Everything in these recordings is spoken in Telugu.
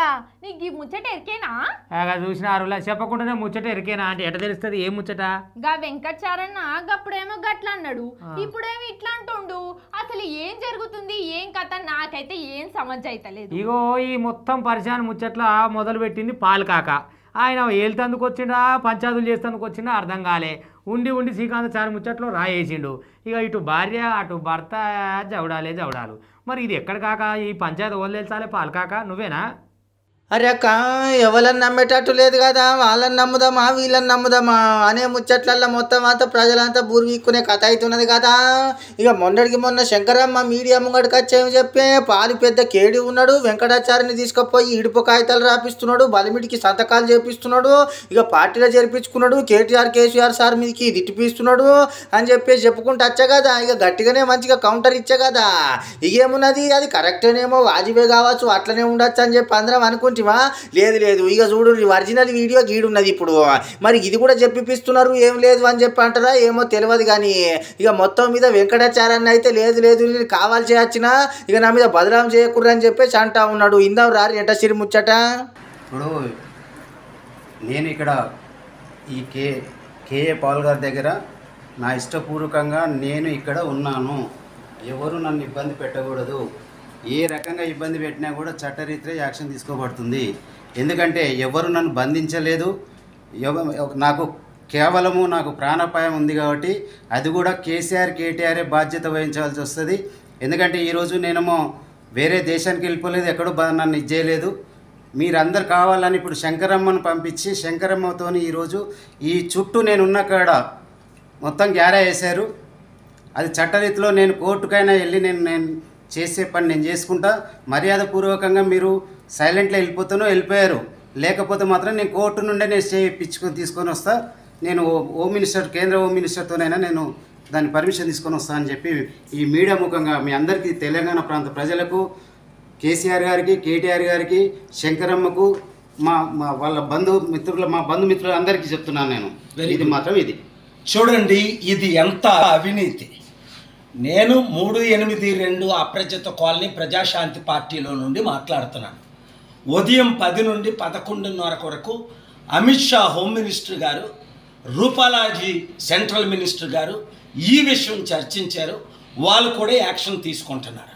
నీకు ఈ ముచ్చట ఎరికేనా ఆగా చూసిన అరులా చెప్పకుండానే ముచ్చట ఎరికేనా అంటే ఎట తెలుస్తుంది ఏ ముచ్చట గా వెంకటారన్న గప్పుడేమో గట్ల అన్నాడు ఇప్పుడేమో ఇట్లా అంటుండు అసలు ఏం జరుగుతుంది ఏం కథ నాకైతే ఏం సమజ్ అయితలేదు ఇగో ఈ మొత్తం పరిశాన్ ముచ్చట్ల మొదలు పెట్టింది పాలకాక ఆయన ఏలుతందుకు వచ్చిండా పంచాదులు చేస్తేందుకు వచ్చిండా అర్థం కాలే ఉండి ఉండి శ్రీకాంత్ చారి ముచ్చట్లో రాయేసిండు ఇక ఇటు భార్య అటు భర్త జవడాలే జవడాలు మరి ఇది ఎక్కడ కాక ఈ పంచాయతీ వదిలేసాలే పాలకాక నువ్వేనా అరే అక్క ఎవరని నమ్మేటట్టు లేదు కదా వాళ్ళని నమ్ముదామా వీళ్ళని నమ్ముదామా అనే ముచ్చట్లల్లో మొత్తం అంతా ప్రజలంతా బూర్వీక్కునే కథ అవుతున్నది కదా ఇక మొన్నటికి మొన్న శంకరమ్మ మీడియా ముంగడికి వచ్చేమి చెప్పే పాలు పెద్ద కేడి ఉన్నాడు వెంకటాచార్యని తీసుకుపోయి ఇడుపు కాగితాలు రాపిస్తున్నాడు బలిమిడికి సంతకాలు చేపిస్తున్నాడు ఇక పార్టీలో చేర్పించుకున్నాడు కేటీఆర్ కేసీఆర్ సార్ మీదకి దిట్టిపిస్తున్నాడు అని చెప్పేసి చెప్పుకుంటూ వచ్చా కదా ఇక గట్టిగానే మంచిగా కౌంటర్ ఇచ్చా కదా ఇక ఏమున్నది అది కరెక్టేనేమో వాజిబే కావచ్చు అట్లనే ఉండొచ్చు అని చెప్పి అందరం అనుకుంటామా లేదు లేదు ఇక చూడు ఒరిజినల్ వీడియో గీడున్నది ఇప్పుడు మరి ఇది కూడా చెప్పిపిస్తున్నారు ఏం లేదు అని చెప్పి అంటారా ఏమో తెలియదు కానీ ఇక మొత్తం మీద వెంకటాచార్యాన్ని అయితే లేదు లేదు నేను కావాలి చేయొచ్చినా ఇక నా మీద బదనాం చేయకూడదు అని చెప్పేసి అంటా ఉన్నాడు ఇందాం రారు ఎంట సిరి ముచ్చట ఇప్పుడు నేను ఇక్కడ ఈ కే కేఏ పాల్ గారి దగ్గర నా ఇష్టపూర్వకంగా నేను ఇక్కడ ఉన్నాను ఎవరు నన్ను ఇబ్బంది పెట్టకూడదు ఏ రకంగా ఇబ్బంది పెట్టినా కూడా చట్టరీత్యా యాక్షన్ తీసుకోబడుతుంది ఎందుకంటే ఎవరు నన్ను బంధించలేదు ఎవ- నాకు కేవలము నాకు ప్రాణాపాయం ఉంది కాబట్టి అది కూడా కేసీఆర్ కేటీఆర్ఏ బాధ్యత వహించవలసి వస్తుంది ఎందుకంటే ఈరోజు నేనేమో వేరే దేశానికి వెళ్ళిపోలేదు ఎక్కడో బ- నన్ను ఇది చేయలేదు మీరందరు కావాలని ఇప్పుడు శంకరమ్మను పంపించి శంకరమ్మతోని ఈరోజు ఈ చుట్టూ నేనున్న కాడ మొత్తం గ్యారా వేశారు అది చట్టరీతిలో నేను కోర్టుకైనా వెళ్ళి నేను నేను చేసే పని నేను చేసుకుంటా మర్యాదపూర్వకంగా మీరు సైలెంట్లో వెళ్ళిపోతానో వెళ్ళిపోయారు లేకపోతే మాత్రం నేను కోర్టు నుండే నేను స్టే ఇప్పించుకొని తీసుకొని వస్తా నేను హో- హోమ్ మినిస్టర్ కేంద్ర హోమ్ మినిస్టర్తోనైనా నేను దాని పర్మిషన్ తీసుకొని వస్తా అని చెప్పి ఈ మీడియా ముఖంగా మీ అందరికీ తెలంగాణ ప్రాంత ప్రజలకు కేసీఆర్ గారికి కేటీఆర్ గారికి శంకరమ్మకు మా మా వాళ్ళ బంధు మిత్రుల మా బంధుమిత్రులు అందరికీ చెప్తున్నాను నేను ఇది మాత్రం ఇది చూడండి ఇది ఎంత అవినీతి నేను మూడు ఎనిమిది రెండు అప్రజత కాలనీ ప్రజాశాంతి పార్టీలో నుండి మాట్లాడుతున్నాను ఉదయం పది నుండి పదకొండున్నర వరకు అమిత్ షా హోమ్ మినిస్టర్ గారు రూపాలాజీ సెంట్రల్ మినిస్టర్ గారు ఈ విషయం చర్చించారు వాళ్ళు కూడా యాక్షన్ తీసుకుంటున్నారు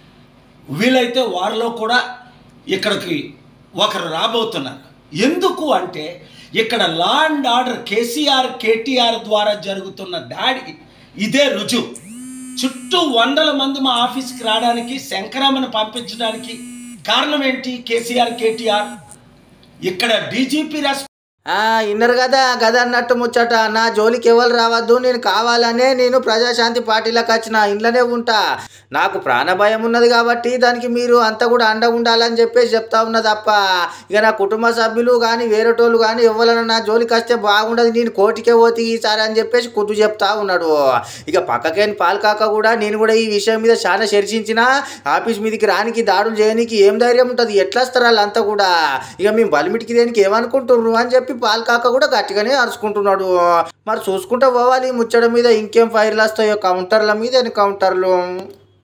వీలైతే వారిలో కూడా ఇక్కడికి ఒకరు రాబోతున్నారు ఎందుకు అంటే ఇక్కడ law and order KCR KTR ద్వారా జరుగుతున్న దాడి ఇదే రుజువు చుట్టూ వందల మంది మా ఆఫీస్కి రావడానికి శంకరామను పంపించడానికి కారణం ఏంటి కేసీఆర్ కేటీఆర్ ఇక్కడ డీజీపీ రెస్పాన్స్ ఆ, ఇన్నరు కదా గద అన్నట్టు ముచ్చట నా జోలికి ఎవరు రావద్దు నేను కావాలనే నేను ప్రజాశాంతి పార్టీలకు వచ్చిన ఇంట్లోనే ఉంటా నాకు ప్రాణభయం ఉన్నది కాబట్టి దానికి మీరు అంతా కూడా అండగా ఉండాలని చెప్పేసి చెప్తా ఉన్నా తప్ప ఇక నా కుటుంబ సభ్యులు కానీ వేరేటోళ్ళు కానీ ఎవరైనా నా జోలికి వస్తే బాగుండదు నేను కోటికే పోతే ఈసారి అని చెప్పేసి కుట్టు చెప్తా ఉన్నాడు ఇక పక్కకేని పాల్కాక కూడా నేను కూడా ఈ విషయం మీద చాలా చర్చించిన ఆఫీస్ మీదకి రానికి దాడులు చేయడానికి ఏం ధైర్యం ఉంటుంది ఎట్లా వస్తారు వాళ్ళంతా కూడా ఇక మేము బలిమిటికి దేనికి ఏమనుకుంటున్నారు అని చెప్పి పాల్కాక కూడా గట్టిగానే అరుచుకుంటున్నాడు మరి చూసుకుంటూ పోవాలి ఈ ముచ్చట మీద ఇంకేం ఫైర్లు వస్తాయో కౌంటర్ల మీద కౌంటర్లు